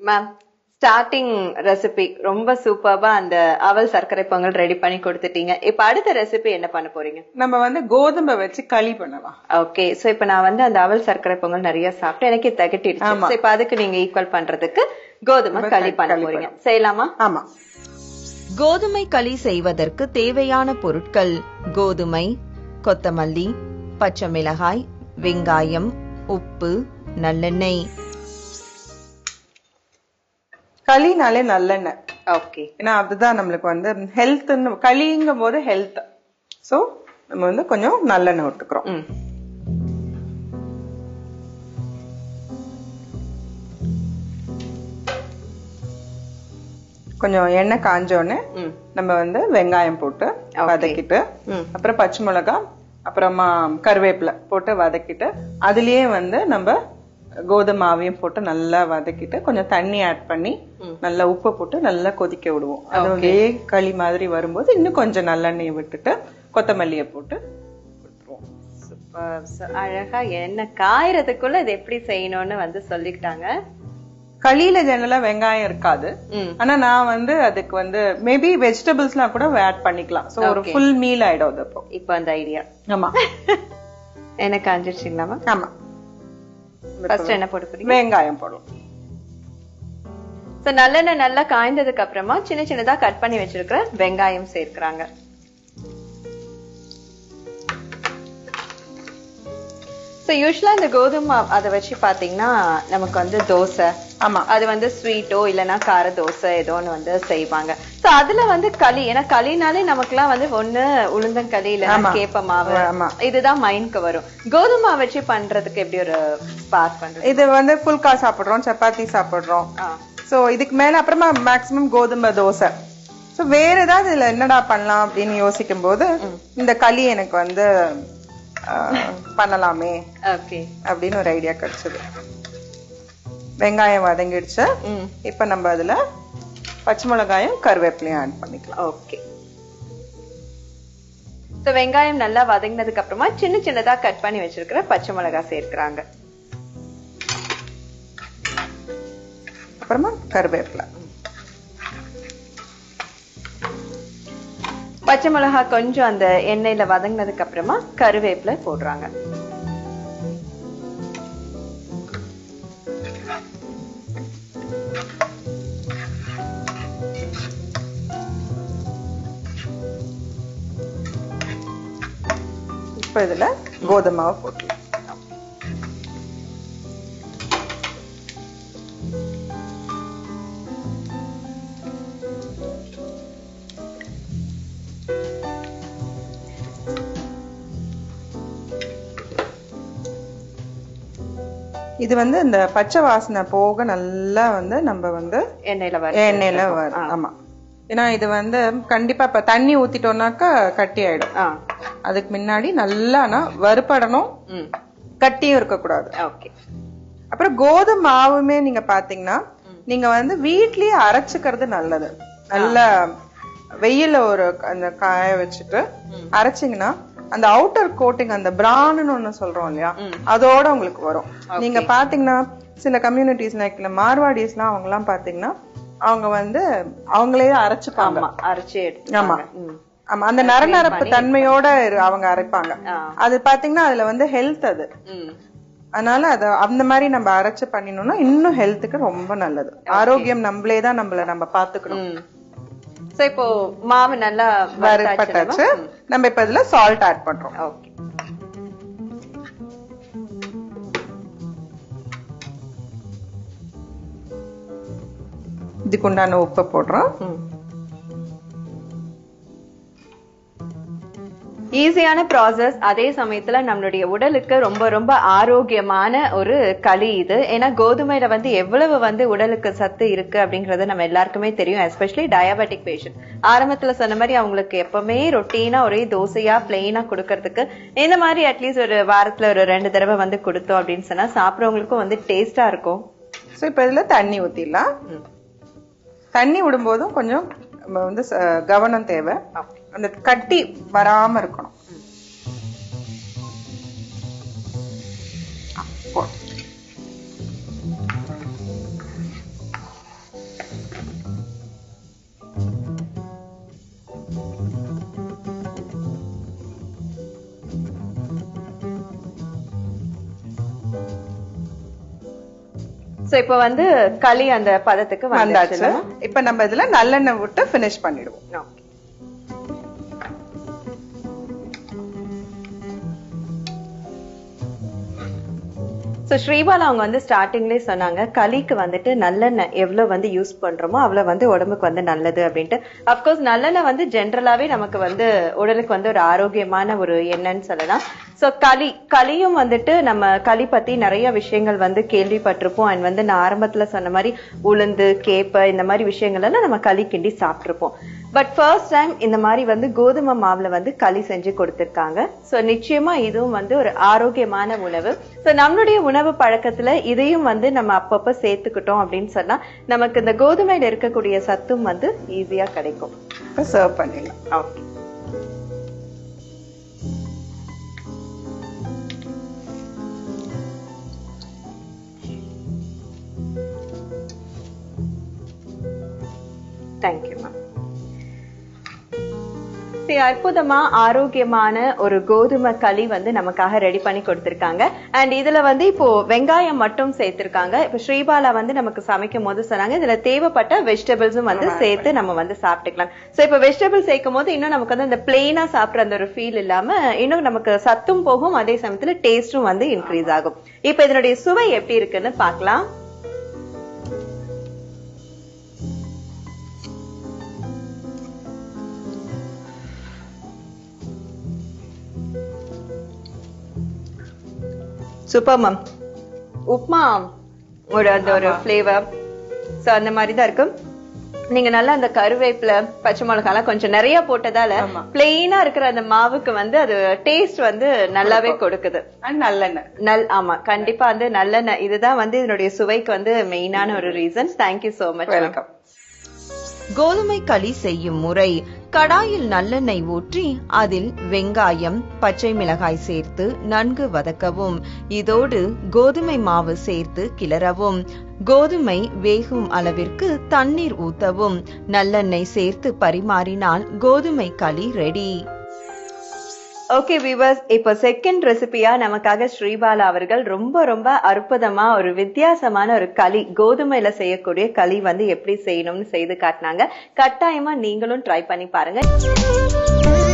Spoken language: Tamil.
மேம் ஸ்டார்டிங் ரெசிபி ரொம்ப சூப்பர்பா அந்த அவல் சர்க்கரை பொங்கல் ரெடி பண்ணி கொடுத்துட்டீங்க இப்ப அடுத்த ரெசிபி என்ன பண்ண போறீங்க நம்ம வந்து கோதுமை வச்சு களி பண்ணலாம் ஓகே சோ இப்ப நான் வந்து அந்த அவல் சர்க்கரை பொங்கல் நிறைய சாப்பிட்டு எனக்கு திகட்டிடுச்சு ஆமா. So, இப்ப அதுக்கு நீங்க ஈக்குவல் பண்றதுக்கு கோதுமை களி பண்ண களி போறீங்க செய்யலாமா ஆமா கோதுமை களி செய்வதற்கு தேவையான பொருட்கள் கோதுமை கொத்தமல்லி பச்சை மிளகாய் வெங்காயம் உப்பு நல்லெண்ணெய் களினாலே நல்லெண்ணெய் ஓகே ஏன்னா அதுதான் நம்மளுக்கு வந்து ஹெல்த்னு களிங்கும் போது ஹெல்த் சோ நம்ம வந்து கொஞ்சம் நல்லெண்ணெய் விட்டுக்கிறோம் ம் கொஞ்சம் எண்ணெய் காஞ்சோடனே ம் நம்ம வந்து வெங்காயம் போட்டு வதக்கிட்டு ம். அப்புறம் பச்சை மிளகாய் அப்புறமா கருவேப்பிலை போட்டு வதக்கிட்டு அதுலயே வந்து நம்ம கோதுமை மாவையும் போட்டு நல்லா வதக்கிட்டு கொஞ்சம் தண்ணி ஆட் பண்ணி நல்லா உப்பு போட்டு நல்லா கொதிக்க விடுவோம் அது ஒரே களி மாதிரி வரும்போது இன்னும் கொஞ்சம் நல்லெண்ணெயை விட்டுட்டு கொத்தமல்லியை போட்டு கொடுத்துருவோம் சூப்பர். So, அழகா என்ன காயறதுக்குள்ள இது எப்படி செய்யணும்னு வந்து சொல்லிக்கிட்டாங்க களியில ஜெனரலா வெங்காயம் இருக்காது ம் ஆனா நான் வந்து அதுக்கு வந்து மேபி வெஜிடபிள்ஸ்லாம் கூட ஆட் பண்ணிக்கலாம் சோ ஒரு ஃபுல் மீல் ஆயிடும் அது அப்போ இப்போ அந்த ஐடியா ஆமா என்ன காஞ்சிருச்சுங்களாமா ஆமா ஃபர்ஸ்ட் என்ன போட்டு போறீங்க வெங்காயம் போடலாம் சோ நல்லெண்ணெய் நல்லா காய்ந்ததுக்கு அப்புறமா சின்ன சின்னதா கட் பண்ணி வச்சிருக்கிற வெங்காயம் சேர்க்கறாங்க சோ யூஸ்வலா இந்த கோதுமை மாவு அதை வச்சு பாத்தீங்கன்னா நமக்கு வந்து தோசை ஆமா அது வந்து ஸ்வீட்டோ இல்லனா கார தோசை ஏதோ ஒண்ணு வந்து செய்வாங்க சோ அதுல வந்து களி ஏன்னா களினாலே நமக்குலாம் வந்து ஒண்ணு உளுந்தங்களி இல்லைன்னா ஆமா. கேப்ப மாவு ஆமா. இதுதான் மைண்ட்க்கு வரும் கோதுமை மாவு வச்சு பண்றதுக்கு எப்படி ஒரு ஸ்பார்க் பண்றது இது வந்து புல்கா சாப்பிடுறோம் சப்பாத்தி சாப்பிடுறோம் ஆ. சோ இதுக்கு மேல அப்புறமா மேக்ஸிமம் கோதுமை தோசை சோ வேற ஏதாவது இதுல என்னடா பண்ணலாம் அப்படின்னு யோசிக்கும் போது இந்த களி எனக்கு வந்து ஆ, பண்ணலாமே ஓகே அப்படின்னு ஒரு ஐடியா கிடைச்சது வெங்காயம் வதங்கிடுச்சு ம் இப்ப நம்ம அதுல பச்சை மிளகாயும் கருவேப்பிலையும் ஆட் பண்ணிக்கலாம் ஓகே சோ வெங்காயம் நல்லா வதங்கினதுக்கு அப்புறமா சின்ன சின்னதா கட் பண்ணி வச்சிருக்கிற பச்சை மிளகாய் சேர்க்கறாங்க அப்புறமா கருவேப்பிலை பச்சை மிளகாய் கொஞ்சம் அந்த எண்ணெயில வதங்கினதுக்கு அப்புறமா கருவேப்பிலை போடுறாங்க இப்ப இதுல கோதுமை மாவு போட்டுக்கலாம் இது வந்து இந்த பச்சை வாசனை போக நல்லா வந்து நம்ம வந்து எண்ணெயில வர எண்ணெயில வரும் ஆமா ஏன்னா இது வந்து கண்டிப்பா இப்ப தண்ணி ஊத்திட்டோம்னாக்கா கட்டி ஆயிடும் ஆ அதுக்கு முன்னாடி நல்லா ஆனா வறுபடணும் ம் கட்டியும் இருக்கக்கூடாது ஓகே அப்புறம் கோதுமை மாவுமே நீங்க பாத்தீங்கன்னா நீங்க வந்து வீட்லயே அரைச்சுக்கிறது நல்லது நல்லா வெயில்ல ஒரு அந்த காய வச்சுட்டு அரைச்சீங்கன்னா அந்த அவுட்டர் கோட்டிங் அந்த பிரான்னு ஒண்ணு சொல்றோம் இல்லையா அதோட உங்களுக்கு வரும் நீங்க பாத்தீங்கன்னா சில கம்யூனிட்டிஸ் லைக் மார்வாடிஸ்லாம் அவங்க எல்லாம் பாத்தீங்கன்னா அவங்க வந்து அவங்களே அரைச்சுப்பாங்க ஆமா அரைச்சி எடுத்து ஆமா ம் ஆமா அந்த நரநரப்பு தன்மையோட இரு- அவங்க அரைப்பாங்க ஆ. அது பாத்தீங்கன்னா அதுல வந்து ஹெல்த் அது ம் அதனால அத அந்த மாதிரி நம்ம அரைச்சு பண்ணினோம்னா இன்னும் ஹெல்த்துக்கு ரொம்ப நல்லது ஆரோக்கியம் நம்மளே தான் நம்மள நம்ம பாத்துக்கணும் ம் சோ இப்போ மாவு நல்லா வறுப்பட்டாச்சு நம்ம இப்ப இதுல சால்ட் ஆட் பண்றோம் ஓகே இதுக்கு உண்டான உப்பு போடுறோம் ஈஸியான ப்ராசஸ் அதே சமயத்துல நம்மளுடைய உடலுக்கு ரொம்ப ரொம்ப ஆரோக்கியமான ஒரு களி இது ஏன்னா கோதுமையில வந்து எவ்வளவு வந்து உடலுக்கு சத்து இருக்கு அப்படிங்கறது நம்ம எல்லாருக்குமே தெரியும் எஸ்பெஷலி டயபெட்டிக் பேஷண்ட் ஆரம்பத்துல சொன்ன மாதிரி அவங்களுக்கு எப்பவுமே ரொட்டீனா ஒரே தோசையா பிளெயினா கொடுக்கறதுக்கு இந்த மாதிரி அட்லீஸ்ட் ஒரு வாரத்துல ஒரு ரெண்டு தடவை வந்து கொடுத்தோம் அப்படின்னு சொன்னா சாப்பிடுறவங்களுக்கும் வந்து டேஸ்டா இருக்கும் சோ இப்ப இதுல தண்ணி ஊத்திடலாம் தண்ணி விடும்போதும் கொஞ்சம் நம்ம வந்து ச- கவனம் தேவை அந்த கட்டி வராம இருக்கணும் ஆ, போடு. சோ இப்ப வந்து களி அந்த பதத்துக்கு வந்தாச்சு வந்தாச்சு இப்ப நம்ம இதுல நல்லெண்ணெய் விட்டு ஃபினிஷ் பண்ணிடுவோம் சோ ஸ்ரீபாலா அவங்க வந்து ஸ்டார்டிங்லேயே சொன்னாங்க களிக்கு வந்துட்டு நல்லெண்ணெய் எவ்வளவு வந்து யூஸ் பண்றோமோ அவ்வளவு வந்து உடம்புக்கு வந்து நல்லது அப்படின்ட்டு அப்கோர்ஸ் நல்லெண்ணெய் வந்து ஜென்ரலாவே நமக்கு வந்து உடலுக்கு வந்து ஒரு ஆரோக்கியமான ஒரு எண்ணெய்ன்னு சொல்லலாம் சோ களி களியும் வந்துட்டு நம்ம களி பத்தி நிறைய விஷயங்கள் வந்து கேள்விப்பட்டிருப்போம் அண்ட் வந்து நான் ஆரம்பத்துல சொன்ன மாதிரி உளுந்து கேப்ப இந்த மாதிரி விஷயங்கள் எல்லாம் நம்ம களி கிண்டி சாப்பிட்டிருப்போம் பட் ஃபர்ஸ்ட் டைம் இந்த மாதிரி வந்து கோதுமை மாவுல வந்து களி செஞ்சு கொடுத்திருக்காங்க சோ நிச்சயமா இதுவும் வந்து ஒரு ஆரோக்கியமான உணவு சோ நம்மளுடைய உணவு பழக்கத்துல இதையும் வந்து நம்ம அப்பப்ப சேர்த்துக்கிட்டோம் அப்படின்னு சொன்னா நமக்கு இந்த கோதுமையில இருக்கக்கூடிய சத்தும் வந்து ஈஸியா கிடைக்கும் இப்ப சர்வ் பண்ணிடலாம் ஓகே தேங்க்யூ மேம் சரி, அற்புதமா ஆரோக்கியமான ஒரு கோதுமை களி வந்து நமக்காக ரெடி பண்ணி கொடுத்திருக்காங்க அண்ட் இதுல வந்து இப்போ வெங்காயம் மட்டும் சேர்த்திருக்காங்க இப்போ ஸ்ரீபாலா வந்து நமக்கு சமைக்கும் போது சொன்னாங்க இதுல தேவைப்பட்ட வெஜிடபிள்ஸும் வந்து சேர்த்து நம்ம வந்து சாப்பிட்டுக்கலாம் சோ இப்போ வெஜிடபிள் சேர்க்கும் போது இன்னும் நமக்கு வந்து அந்த பிளெயினா சாப்பிடுற அந்த ஒரு ஃபீல் இல்லாம இன்னும் நமக்கு சத்தும் போகும் அதே சமயத்துல டேஸ்டும் வந்து இன்க்ரீஸ் ஆகும் இப்போ இதனுடைய சுவை எப்படி இருக்குன்னு பார்க்கலாம் சூப்பர் மேம் உப்மா ஒரு அந்த ஒரு ஃப்ளேவர் சோ அந்த மாதிரி தான் இருக்கும் நீங்க நல்லா அந்த கருவேப்பிலை பச்சை மிளகாலாம் கொஞ்சம் நிறைய போட்டதால ஆமா. பிளெயினா இருக்கிற அந்த மாவுக்கு வந்து அது டேஸ்ட் வந்து நல்லாவே கொடுக்குது அண்ட் நல்லெண்ணெய் நல் ஆமா கண்டிப்பா வந்து நல்லெண்ணெய் இதுதான் வந்து இதனுடைய சுவைக்கு வந்து மெயினான ஒரு reason thank you so much welcome கோதுமை களி செய்யும் முறை கடாயில் நல்லெண்ணெய் ஊற்றி அதில் வெங்காயம் பச்சை மிளகாய் சேர்த்து நன்கு வதக்கவும் இதோடு கோதுமை மாவு சேர்த்து கிளறவும் கோதுமை வேகும் அளவிற்கு தண்ணீர் ஊத்தவும் நல்லெண்ணெய் சேர்த்து பரிமாறினால் கோதுமை களி ரெடி ஓகே விவர்ஸ் இப்போ செகண்ட் ரெசிபியா நமக்காக ஸ்ரீபாலா அவர்கள் ரொம்ப ரொம்ப அற்புதமா ஒரு வித்தியாசமான ஒரு களி கோதுமையில செய்யக்கூடிய களி வந்து எப்படி செய்யணும்னு செய்து காட்டினாங்க கட்டாயமா நீங்களும் ட்ரை பண்ணி பாருங்க